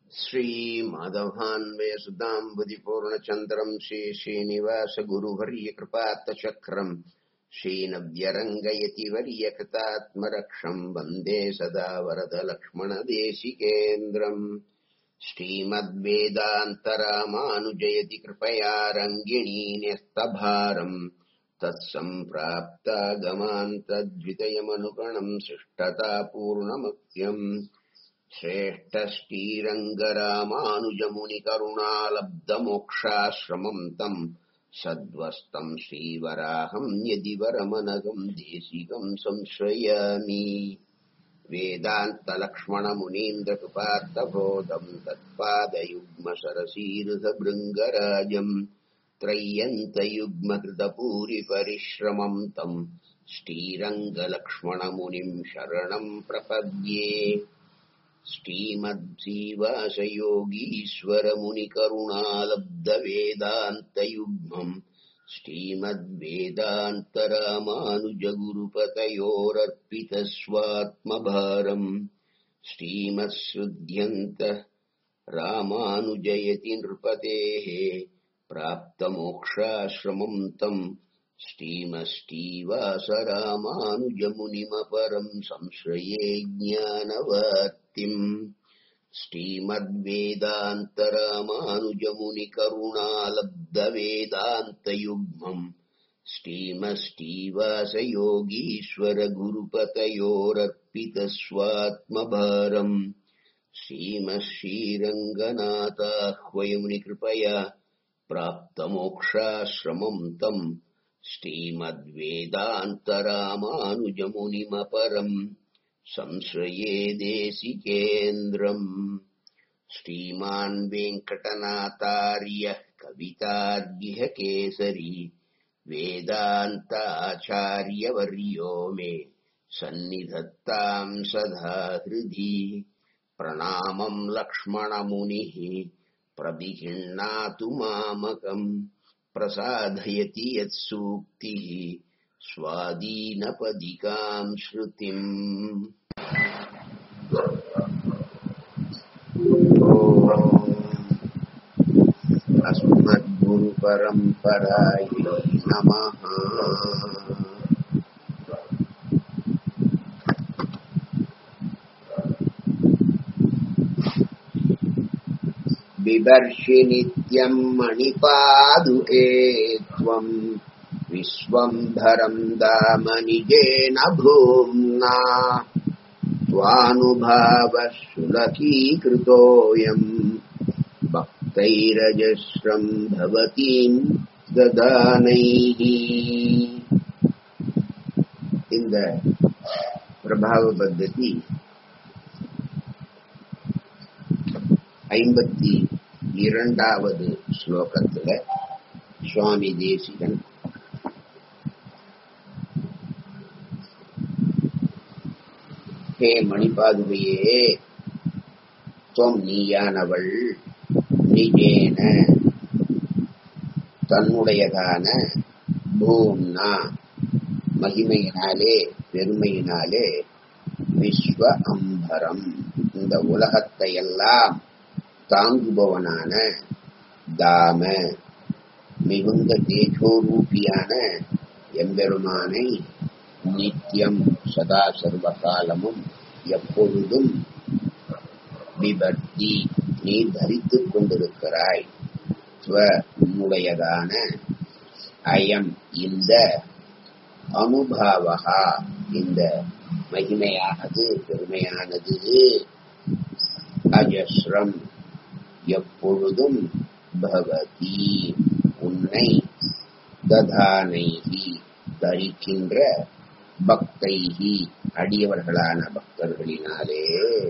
श्रीमाधवान्वयसुताम्बुदिपूर्णचन्द्रम् श्रीश्रीनिवासगुरुवर्यकृपात्तचक्रम् श्रीनव्यरङ्गयति वर्यकृतात्मरक्षम् वन्दे सदा वरदलक्ष्मणदेशिकेन्द्रम् श्रीमद्वेदान्तरामानुजयति कृपया रङ्गिणी न्यस्तभारम् तत्सम्प्राप्तागमान्तद्वितयमनुगणम् शिष्टतापूर्णमत्यम् श्रेष्ठश्रीरङ्गरामानुजमुनिकरुणालब्धमोक्षाश्रमम् तम् सद्वस्तम् श्रीवराहम् यदि वरमनघम् देशिकम् संश्रयामि वेदान्तलक्ष्मणमुनीन्द्रकृपार्थबोधम् तत्पादयुग्मसरसीरुधभृङ्गराजम् त्रय्यन्तयुग्मकृतपूरिपरिश्रमम् तम् श्रीरङ्गलक्ष्मणमुनिम् शरणम् प्रपद्ये श्रीमद्जीवासयोगीश्वरमुनिकरुणालब्धवेदान्तयुग्मम् श्रीमद्वेदान्तरामानुजगुरुपतयोरर्पितस्वात्मभारम् श्रीमत्सृध्यन्त रामानुजयति नृपतेः प्राप्तमोक्षाश्रमम् तम् श्रीमष्टीवासरामानुजमुनिमपरम् संश्रये ज्ञानवर्तिम् श्रीमद्वेदान्तरामानुजमुनिकरुणालब्धवेदान्तयुग्मम् श्रीमष्टीवासयोगीश्वरगुरुपतयोरर्पितस्वात्मभारम् श्रीमश्रीरङ्गनाथाह्वयमुनिकृपया प्राप्तमोक्षाश्रमम् तम् श्रीमद्वेदान्तरामानुजमुनिमपरम् संश्रये देशिकेन्द्रम् श्रीमान् वेङ्कटनाथार्यः कवितार्यः केसरी वेदान्ताचार्यवर्यो मे सन्निधत्ताम् सदा हृदि प्रणामम् लक्ष्मणमुनिः प्रविहिण्णातु मामकम् प्रसादयति यत्सूक्तिः स्वादीनपदिकाम् श्रुतिम् अस्मद्गुरुपरम्परायै नमः बिभर्षि नित्यम् मणिपादुके त्वम् विश्वम्भरम् दामनिजेन भूम्ना त्वानुभावः सुलकीकृतोऽयम् भक्तैरजस्रम् भवतीम् ददानैः இந்த பிரபாவ பத்ததி ஐம்பத்தி இரண்டாவது ஸ்லோகத்துல சுவாமி தேசிகன் ஹே மணிபாதுகையே தொம் நீயானவள் நிஜேன தன்னுடையதான பூம்னா மகிமையினாலே பெருமையினாலே விஸ்வ அம்பரம் இந்த உலகத்தை எல்லாம் தாங்குபவனான தாம மிகுந்த தேஜோரூபியான எம்பெருமானை நித்தியம் சதா சர்வகாலமும் எப்பொழுதும் விபர்த்தி நீ தரித்துக் கொண்டிருக்கிறாய் ஸ்வ உன்னுடையதான அயம் இந்த அனுபாவகா இந்த மகிமையானது பெருமையானது அஜஸ்ரம் எப்பொழுதும் பவதி உன்னை ததானைகி தரிக்கின்ற பக்தைகி அடியவர்களான பக்தர்களினாலே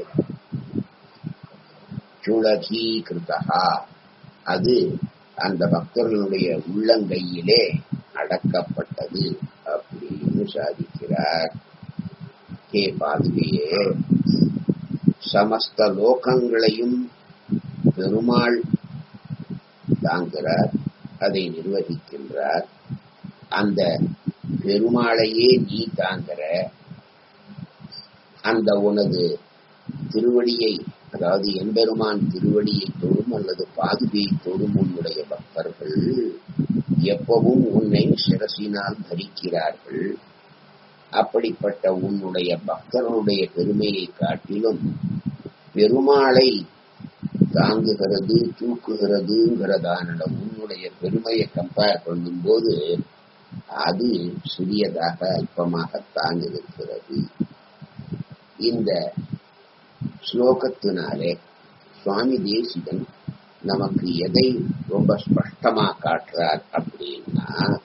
சுழகீகிருதா அது அந்த பக்தர்களுடைய உள்ளங்கையிலே அடக்கப்பட்டது அப்படின்னு சாதிக்கிறார் ஹே பாதுகையே சமஸ்த லோகங்களையும் பெருமாள் தாங்கிறார் அதை நிர்வகிக்கின்றார் அந்த பெருமாளையே நீ தாங்கிற அந்த உனது திருவடியை அதாவது எம்பெருமான் திருவடியை தொடும் அல்லது பாதுகையை தொடும் உன்னுடைய பக்தர்கள் எப்பவும் உன்னை சிரசினால் தரிக்கிறார்கள் அப்படிப்பட்ட உன்னுடைய பக்தர்களுடைய பெருமையை காட்டிலும் பெருமாளை தாங்குகிறது தூக்குகிறதுங்கிறதான உன்னுடைய பெருமையை கம்பேர் பண்ணும்போது அது சிறியதாக அல்பமாகத்தான் இருக்கிறது இந்த ஸ்லோகத்தினாலே சுவாமி தேசிகன் நமக்கு எதை ரொம்ப ஸ்பஷ்டமா காட்டுறார் அப்படின்னா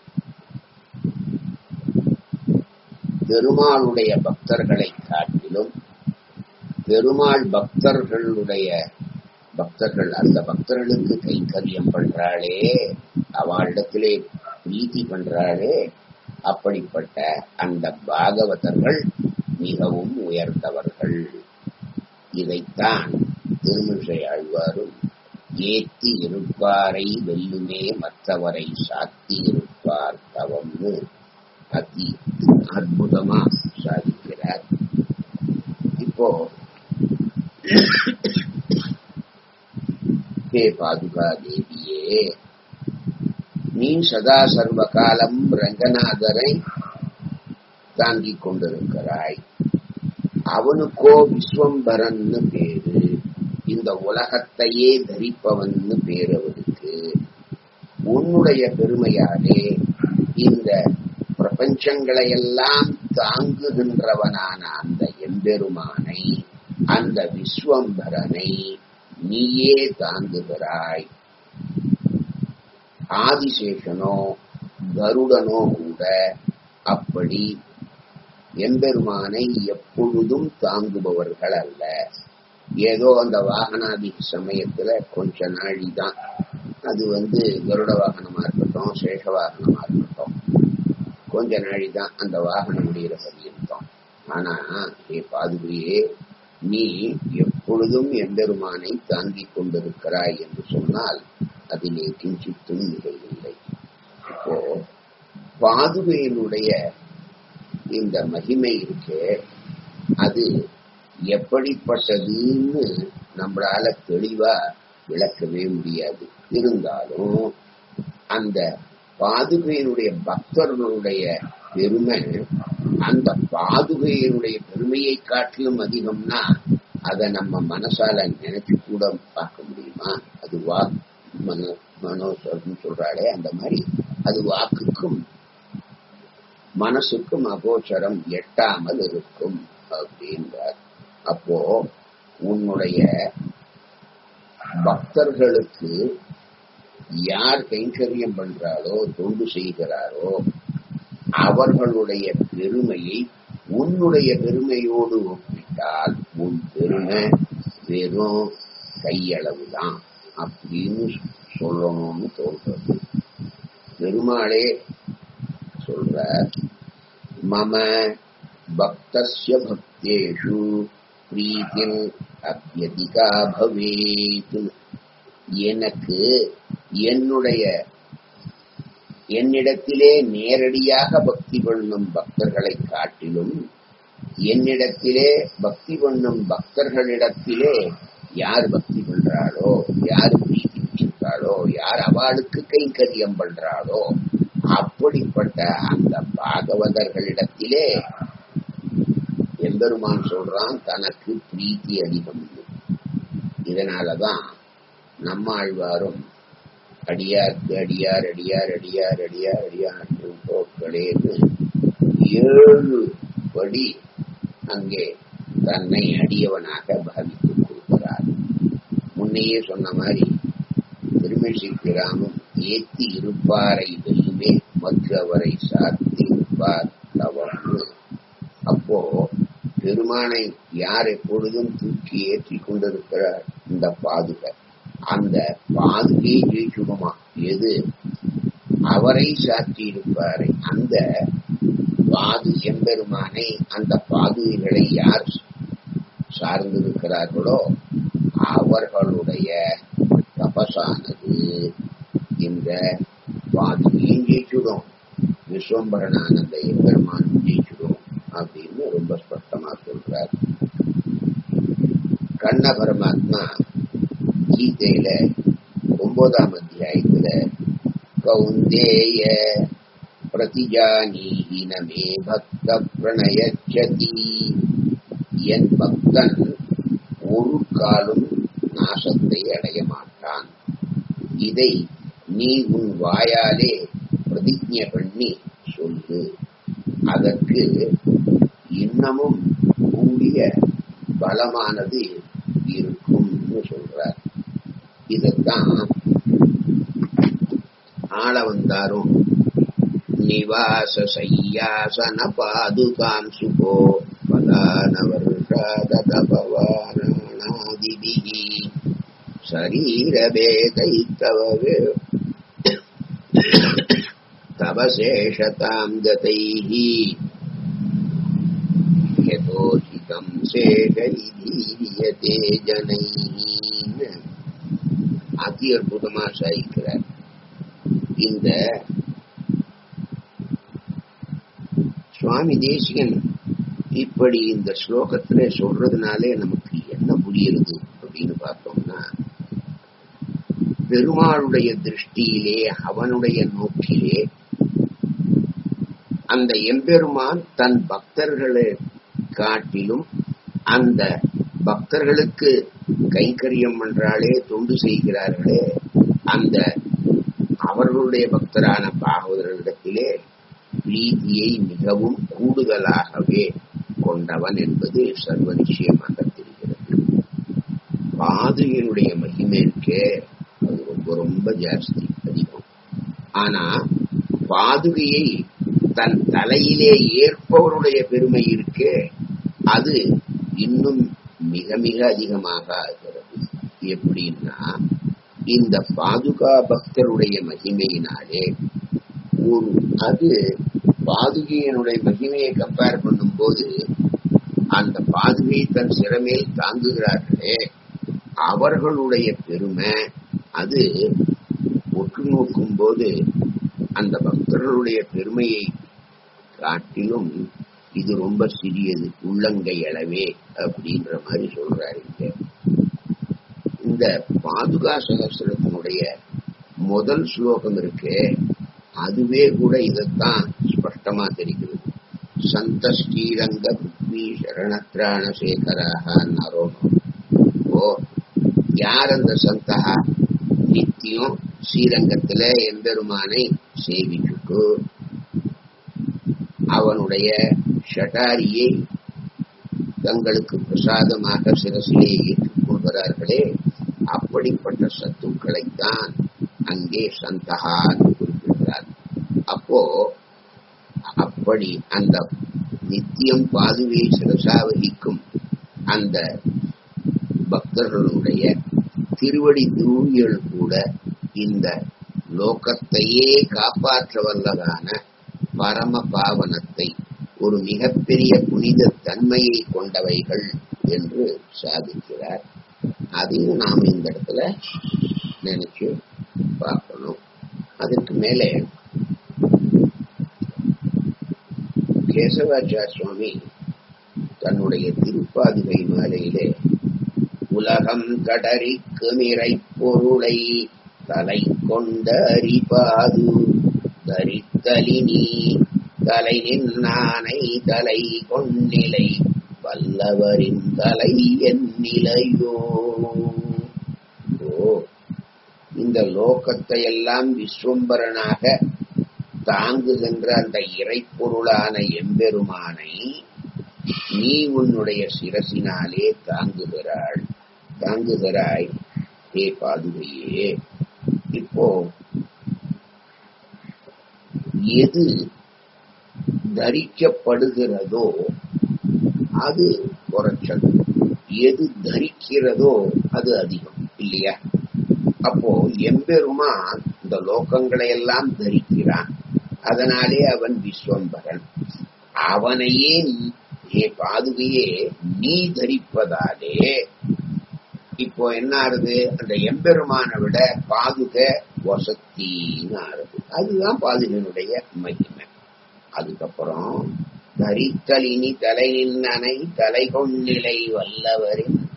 பெருமாளுடைய பக்தர்களை காட்டிலும் பெருமாள் பக்தர்களுடைய பக்தர்கள் அந்த பக்தர்களுக்கு கைங்கரியம் பண்றாளே அவளிடத்திலே பிரீத்தி பண்றாளே அப்படிப்பட்ட அந்த பாகவதர்கள் மிகவும் உயர்ந்தவர்கள் இதைத்தான் திருமிசை ஆழ்வாரும் ஏத்தி இருப்பாரை வெல்லுமே மற்றவரை சாத்தி இருப்பார் தவம்னு அதி அற்புதமா சாதிக்கிறார் இப்போ ஹே பாதுகா தேவியே நீ சதா சர்வ காலம் ரங்கநாதரை தாங்கிக் கொண்டிருக்கிறாய் அவனுக்கோ விஸ்வம்பரன்னு பேரு இந்த உலகத்தையே தரிப்பவன்னு பேர் அவனுக்கு உன்னுடைய பெருமையாலே இந்த பிரபஞ்சங்களை எல்லாம் தாங்குகின்றவனான அந்த எம்பெருமானை அந்த விஸ்வம்பரனை நீயே தாங்குகிறாய் ஆதிசேஷனோ கருடனோ கூட அப்படி எம்பெருமானை எப்பொழுதும் தாங்குபவர்கள் அல்ல ஏதோ அந்த வாகனாதி சமயத்துல கொஞ்ச நாழிதான் அது வந்து கருட வாகனமா இருக்கட்டும் சேஷ வாகனமா இருக்கட்டும் கொஞ்ச நாழிதான் அந்த வாகனம் முடிகிற பரியந்தம் ஆனா ஏ பாதுகையே நீ எப்பொழுதும் எம்பெருமானை தாங்கிக் கொண்டிருக்கிறாய் என்று சொன்னால் அதிலே கிஞ்சித்தும் நிலையில்லை இப்போ பாதுகையினுடைய இந்த மகிமை இருக்கே அது எப்படிப்பட்டதுன்னு நம்மளால தெளிவா விளக்கவே முடியாது இருந்தாலும் அந்த பாதுகையினுடைய பக்தர்களுடைய பெருமை அந்த பாதுகையினுடைய பெருமையை காட்டிலும் அதிகம்னா அதை நம்ம மனசால நினைச்சு கூட பார்க்க முடியுமா அது வா மனோ மனோசம் சொல்றாளே அந்த மாதிரி அது வாக்குக்கும் மனசுக்கும் அகோச்சரம் எட்டாமல் இருக்கும் அப்படின்றார் அப்போ உன்னுடைய பக்தர்களுக்கு யார் கைங்கரியம் பண்றாளோ தொண்டு செய்கிறாரோ அவர்களுடைய பெருமையை உன்னுடைய பெருமையோடு ஒப்பிட்டால் உன் பெருமை வெறும் கையளவுதான் அப்படின்னு சொல்லணும்னு தோன்றது பெருமாளே சொல்ற மம பக்தஸ்ய பக்தேஷு பிரீத்தில் அபியதிகா பவேத் எனக்கு என்னுடைய என்னிடத்திலே நேரடியாக பக்தி பண்ணும் பக்தர்களை காட்டிலும் என்னிடத்திலே பக்தி பண்ணும் பக்தர்களிடத்திலே யார் பக்தி பண்றாளோ யார் பிரீத்தி வச்சிருக்காளோ யார் அவளுக்கு கைங்கரியம் பண்றாளோ அப்படிப்பட்ட அந்த பாகவதர்களிடத்திலே எம்பெருமான் சொல்றான் தனக்கு பிரீத்தி அதிகம் இதனாலதான் நம்மாழ்வாரும் அடியார்க்கு அடியார் அடியார் அடியார் அடியார் அடியார் போக்களேன்னு ஏழு படி அங்கே தன்னை அடியவனாக பாவித்துக் கொடுக்கிறார் முன்னையே சொன்ன மாதிரி திருமிழிக்கிராமம் ஏத்தி இருப்பாரை வெல்லுமே மற்றவரை சாத்தி இருப்பார் தவறு அப்போ பெருமானை யார் எப்பொழுதும் தூக்கி ஏற்றி கொண்டிருக்கிறார் இந்த பாதுகை அந்த பாதுகையை ஜெயிச்சுடுமா எது அவரை சாற்றி இருப்பாரை அந்த பாது எம்பெருமானை அந்த பாதுகைகளை யார் சார்ந்திருக்கிறார்களோ அவர்களுடைய தபசானது இந்த பாதுகையும் ஜெயிச்சுடும் விஸ்வம்பரனான அந்த எம்பெருமானும் ஜெயிச்சுடும் அப்படின்னு ரொம்ப ஸ்பஷ்டமா சொல்றார் கண்ண பரமாத்மா கீதையில ஒன்பதாம் அத்தியாயத்துல கௌந்தேய பிரதிஜானீஹி நமே பக்த பிரணயச்சதி என் பக்தன் ஒரு காலும் நாசத்தை அடைய மாட்டான் இதை நீ உன் வாயாலே பிரதிஜை பண்ணி சொல்லு அதற்கு இன்னமும் கூடிய பலமானது இருக்கும்னு சொல்றார் இதத்தான் ஆள வந்தாரும் நிவாச சையாசன பாதுகாம் சுகோ பதானவர்ஷாதபவானாதிபிகி शरीरभेदैस्तव तव शेषताम् गतैः यतोचितम् शेषैधीयते जनैः அதி அற்புதமா சாதிக்கிறார் இந்த சுவாமி தேசிகன் இப்படி இந்த ஸ்லோகத்துல சொல்றதுனாலே நமக்கு என்ன புரியுறது அப்படின்னு பார்த்தோம்னா பெருமாளுடைய திருஷ்டியிலே அவனுடைய நோக்கிலே அந்த எம்பெருமான் தன் பக்தர்களை காட்டிலும் அந்த பக்தர்களுக்கு கைங்கரியம் என்றாலே தொண்டு செய்கிறார்களே அந்த அவர்களுடைய பக்தரான பாகவதர்களிடத்திலே பிரீதியை மிகவும் கூடுதலாகவே கொண்டவன் என்பது சர்வ நிச்சயமாக தெரிகிறது பாதுகையினுடைய மகிமேற்கே அது ரொம்ப ரொம்ப ஜாஸ்தி அதிகம் ஆனா பாதுகையை தன் தலையிலே ஏற்பவருடைய பெருமை இருக்கே அது இன்னும் மிக மிக அதிகமாக ஆகிறது எப்படின்னா இந்த பாதுகா பக்தருடைய மகிமையினாலே ஒரு அது பாதுகையனுடைய மகிமையை கம்பேர் பண்ணும்போது அந்த பாதுகை தன் சிறமேல் தாங்குகிறார்களே அவர்களுடைய பெருமை அது ஒற்று நோக்கும் போது அந்த பக்தர்களுடைய பெருமையை காட்டிலும் இது ரொம்ப சிறியது உள்ளங்கை அளவே அப்படின்ற மாதிரி சொல்றாரு இங்க இந்த பாதுகா சகசிரத்தினுடைய முதல் ஸ்லோகம் இருக்கு அதுவே கூட இதைத்தான் ஸ்பஷ்டமா தெரிகிறது சந்த ஸ்ரீரங்க புத்வி சரணத்ராண சேகராக ஓ யார் அந்த சந்தகா நித்தியம் ஸ்ரீரங்கத்துல எம்பெருமானை சேவிச்சுட்டு அவனுடைய ஷட்டாரியை தங்களுக்கு பிரசாதமாக சிரசிலே ஏற்றுக் கொள்கிறார்களே அப்படிப்பட்ட சத்துக்களைத்தான் அங்கே சந்தகான்னு குறிப்பிடுகிறார் அப்போ அப்படி அந்த நித்தியம் பாதுகை சிரசா வகிக்கும் அந்த பக்தர்களுடைய திருவடி தூவியல் கூட இந்த லோகத்தையே காப்பாற்ற வல்லதான பரம பாவனத்தை ஒரு மிகப்பெரிய புனித தன்மையை கொண்டவைகள் என்று சாதிக்கிறார் அதையும் நாம் இந்த இடத்துல நினைச்சு பார்க்கணும் அதுக்கு மேலே கேசவாச்சார சுவாமி தன்னுடைய திருப்பாதுகை மாலையிலே உலகம் கடறி குமிரை பொருளை தலை கொண்ட அரிபாது தரித்தலினி தலை நின்னானை தலை கொன்னிலை வல்லவரின் தலை என் நிலையோ ஓ இந்த லோகத்தை எல்லாம் விஸ்வம்பரனாக தாங்குகின்ற அந்த இறைப்பொருளான எம்பெருமானை நீ உன்னுடைய சிரசினாலே தாங்குகிறாள் தாங்குகிறாய் ஹே பாதுகையே இப்போ எது தரிக்கப்படுகிறதோ அது குறைச்சல் எது தரிக்கிறதோ அது அதிகம் இல்லையா அப்போ எம்பெருமான் இந்த லோகங்களை எல்லாம் தரிக்கிறான் அதனாலே அவன் விஸ்வம்பரன் அவனையே ஏ பாதுகையே நீ தரிப்பதாலே இப்போ என்ன ஆறுது அந்த எம்பெருமானை விட பாதுக வசத்தின்னு ஆறுது அதுதான் பாதுகனுடைய மகிமை அதுக்கப்புறம் தரித்தலினி தலை நின்னனை தலை கொன்னிலை வல்லவரின்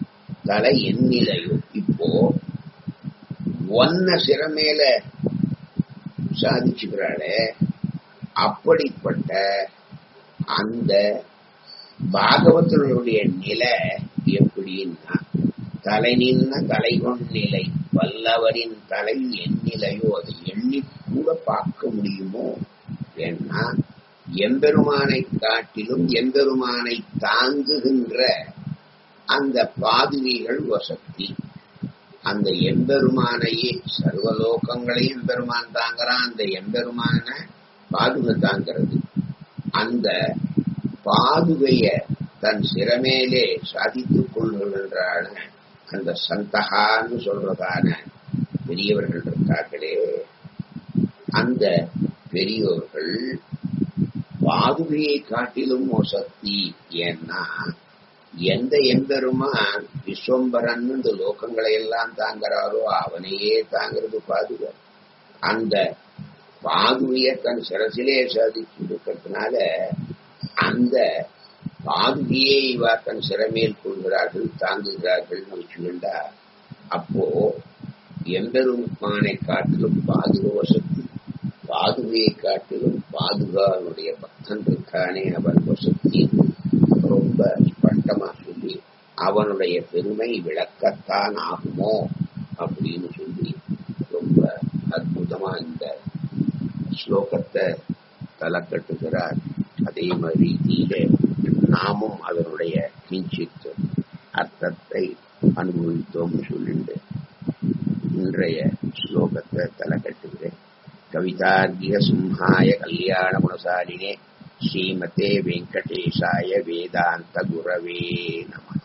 தலை எண்ணிலையோ இப்போ ஒன்ன சிறமேல சாதிச்சுக்கிறாளே அப்படிப்பட்ட அந்த பாகவதனுடைய நிலை எப்படின்னா தலை நின்ன தலை நிலை வல்லவரின் தலை எண்ணிலையோ அதை எண்ணி கூட பார்க்க முடியுமோ ஏன்னா எம்பெருமானை காட்டிலும் எம்பெருமானை தாங்குகின்ற அந்த பாதுகைகள் வசக்தி அந்த எம்பெருமானையே சர்வலோகங்களையும் எம்பெருமான் தாங்கிறான் அந்த எம்பெருமான பாதுகை தாங்கிறது அந்த பாதுகைய தன் சிறமேலே சாதித்துக் கொள்கின்றான அந்த சந்தகான்னு சொல்றதான பெரியவர்கள் இருக்கார்களே அந்த பெரியோர்கள் பாதுகையை காட்டிலும் சக்தி ஏன்னா எந்த எம்பெருமான் விஸ்வம்பரன் இந்த லோகங்களை எல்லாம் தாங்கிறாரோ அவனையே தாங்கிறது பாதுகை அந்த பாதுகையை தன் சிரசிலே சாதிச்சு இருக்கிறதுனால அந்த பாதுகையே இவா தன் சிறமேல் கொள்கிறார்கள் தாங்குகிறார்கள் வச்சுக்கிண்டா அப்போ எம்பெருமானை காட்டிலும் பாதுக வசதி பாதுகையை காட்டிலும் பாதுகானுடைய பக்தன் இருக்கானே அவன் வசதி ரொம்ப ஸ்பஷ்டமா சொல்லி அவனுடைய பெருமை விளக்கத்தான் ஆகுமோ அப்படின்னு சொல்லி ரொம்ப அற்புதமா இந்த ஸ்லோகத்தை தலைக்கட்டுகிறார் அதே மாதிரி ரீதியில நாமும் அதனுடைய கிஞ்சித் அர்த்தத்தை அனுபவித்தோம் சொல்லிண்டு இன்றைய ஸ்லோகத்தை தலைக்கட்டுகிறேன் கவிதார்கிய சிம்ஹாய கல்யாண குணசாலினே ஸ்ரீமதே வெங்கடேசாய வேதாந்த குரவே நம